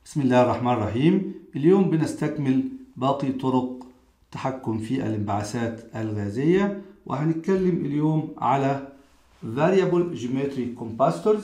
بسم الله الرحمن الرحيم اليوم بنستكمل باقي طرق التحكم في الانبعاثات الغازية وهنتكلم اليوم على variable geometry compactors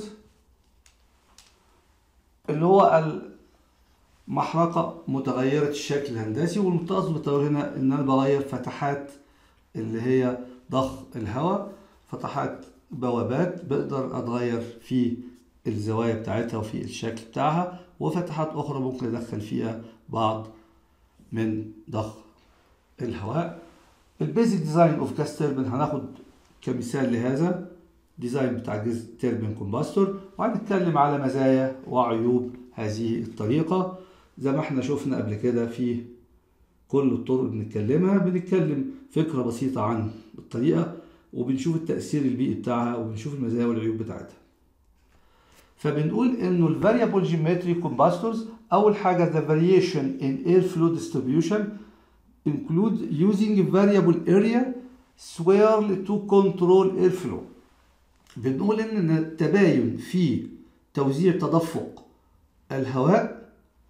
اللي هو المحرقة متغيرة الشكل الهندسي والمتقصد بالتغير هنا ان انا بغير فتحات اللي هي ضخ الهواء فتحات بوابات بقدر اتغير في الزوايا بتاعتها وفي الشكل بتاعها وفتحات اخرى ممكن ادخل فيها بعض من ضخ الهواء البيزك ديزاين اوف جاس تيربين هناخد كمثال لهذا ديزاين بتاع جاز تيربين كومباستور وهنتكلم على مزايا وعيوب هذه الطريقة زي ما احنا شفنا قبل كده في كل الطرق اللي بنتكلمها بنتكلم فكرة بسيطة عن الطريقة وبنشوف التأثير البيئي بتاعها وبنشوف المزايا والعيوب بتاعتها فبنقول انه الفاريبل جيومتري كومباستورز اول حاجه the variation in airflow distribution include using a variable area swirl to control airflow بنقول ان التباين في توزيع تدفق الهواء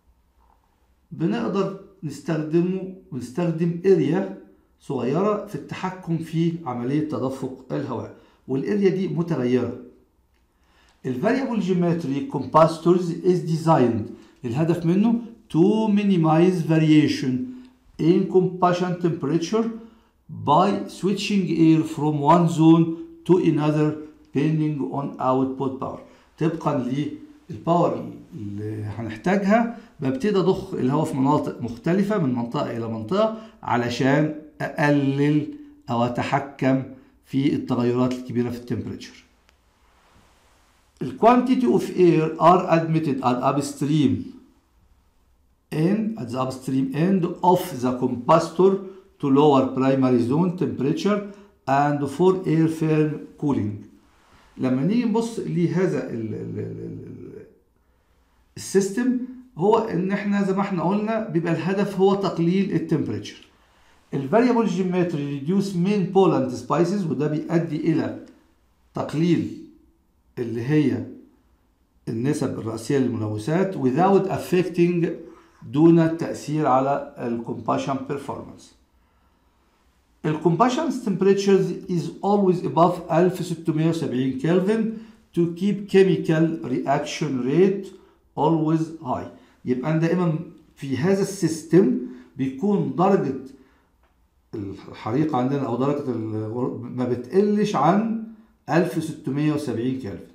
بنقدر نستخدمه ونستخدم اريا صغيره في التحكم في عمليه تدفق الهواء والاريا دي متغيره الفاريبل جيومتري كومباستورز is designed الهدف منه to minimize variation in combustion temperature by switching air from one zone to another depending on output power طبقا للباور اللي هنحتاجها ببتدي اضخ الهواء في مناطق مختلفة من منطقة إلى منطقة علشان أقلل أو أتحكم في التغيرات الكبيرة في التمبريتشر The quantity of air are admitted at upstream end at the upstream end of the combustor to lower primary zone temperature and for air firm cooling. لما نيجي نبص لهذا ال ال ال السيستم هو ان احنا زي ما احنا قلنا بيبقى الهدف هو تقليل التمبريتشر. الفاريبل جيومتري ريديوس مين بولنت سبايسز وده بيؤدي الى تقليل اللي هي النسب الرئيسية للملوثات without affecting دون التأثير على الcombustion performance. الcombustion temperatures is always above 1670 Kelvin to keep chemical reaction rate always high. يبقى دائما في هذا السيستم بيكون درجة الحريق عندنا أو درجة ما بتقلش عن 1670 كلفن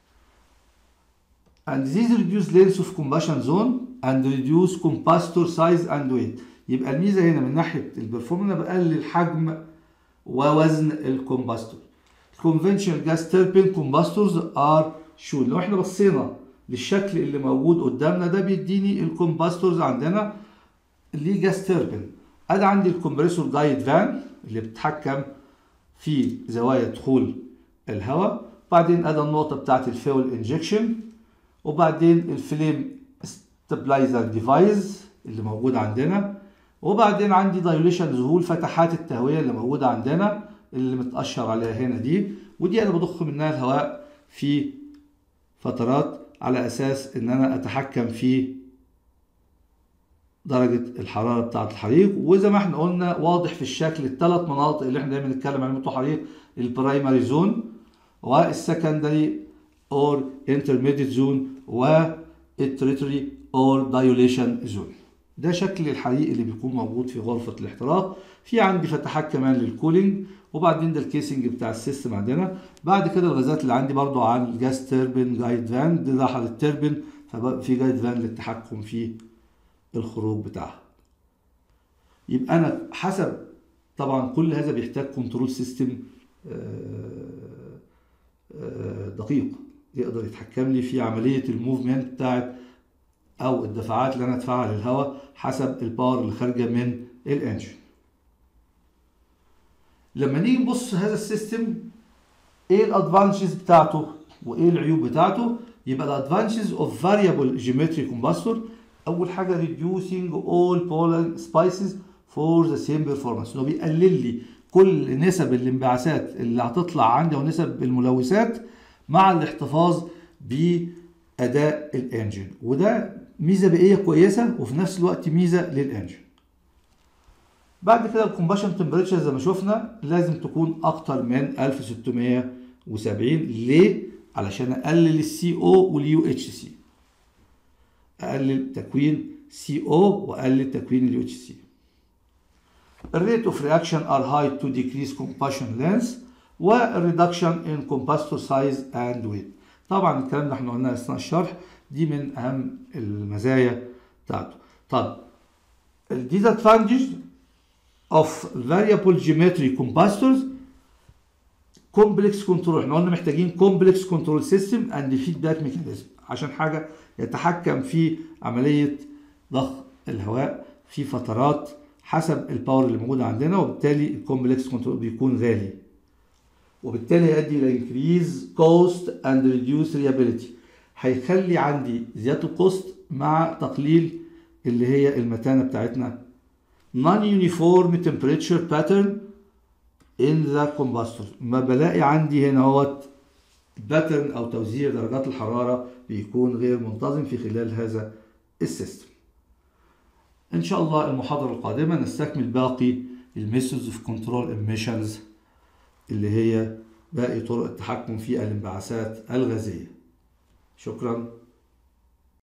and these reduce length of combustion zone and reduce combustor size and weight يبقى الميزه هنا من ناحيه البرفورمانس بقلل حجم ووزن الكومباستور conventional gas turbine combustors are shown لو احنا بصينا للشكل اللي موجود قدامنا ده بيديني الكومباستورز عندنا اللي جاس تيربين ادي عندي الكمبريسور جايد فان اللي بتتحكم في زوايا دخول الهواء بعدين ادي النقطه بتاعت الفيول انجكشن وبعدين الفليم ستابلايزر ديفايس اللي موجود عندنا وبعدين عندي دايليشن ذهول فتحات التهويه اللي موجوده عندنا اللي متاشر عليها هنا دي ودي انا بضخ منها الهواء في فترات على اساس ان انا اتحكم في درجة الحرارة بتاعة الحريق وزي ما احنا قلنا واضح في الشكل الثلاث مناطق اللي احنا دايما نتكلم عليهم بتوع حريق البرايمري زون والسكندري اور انترميديت زون والتريتوري اور دايوليشن زون ده شكل الحريق اللي بيكون موجود في غرفة الاحتراق في عندي فتحات كمان للكولينج وبعدين ده الكيسنج بتاع السيستم عندنا بعد كده الغازات اللي عندي برضو عن الجاس تيربين جايد فان ده داخل التيربين ففي جايد فان للتحكم في الخروج بتاعها يبقى انا حسب طبعا كل هذا بيحتاج كنترول سيستم دقيق يقدر يتحكم لي في عمليه الموفمنت بتاعت او الدفعات اللي انا ادفعها للهواء حسب الباور اللي خارجه من الانجن لما نيجي نبص هذا السيستم ايه الادفانتجز بتاعته وايه العيوب بتاعته يبقى الادفانتجز اوف فاريبل جيومتري كومباستور اول حاجه reducing all pollen spices for the same performance انه بيقلل لي كل نسب الانبعاثات اللي هتطلع عندي ونسب الملوثات مع الاحتفاظ باداء الانجن وده ميزه بيئيه كويسه وفي نفس الوقت ميزه للانجن بعد كده الكومباشن تمبريتشر زي ما شفنا لازم تكون اكتر من 1670 ليه علشان اقلل السي او واليو اتش سي اقلل تكوين سي او واقلل تكوين اليو اتش سي الريت اوف رياكشن ار هاي تو decrease combustion length والريدكشن ان كومباستور سايز اند ويت طبعا الكلام ده احنا قلناه اثناء الشرح دي من اهم المزايا بتاعته طب الديزادفانتج of variable geometry compastors complex control احنا قلنا محتاجين complex control system and feedback mechanism عشان حاجة يتحكم في عملية ضخ الهواء في فترات حسب الباور اللي موجودة عندنا وبالتالي الكومبلكس كنترول بيكون غالي وبالتالي يؤدي الى increase cost and reduce reliability هيخلي عندي زيادة الكوست مع تقليل اللي هي المتانة بتاعتنا non-uniform temperature pattern in the combustor ما بلاقي عندي هنا اهوت باترن او توزيع درجات الحرارة بيكون غير منتظم في خلال هذا السيستم ان شاء الله المحاضرة القادمة نستكمل باقي الميثودز اوف كنترول emissions اللي هي باقي طرق التحكم في الانبعاثات الغازية شكرا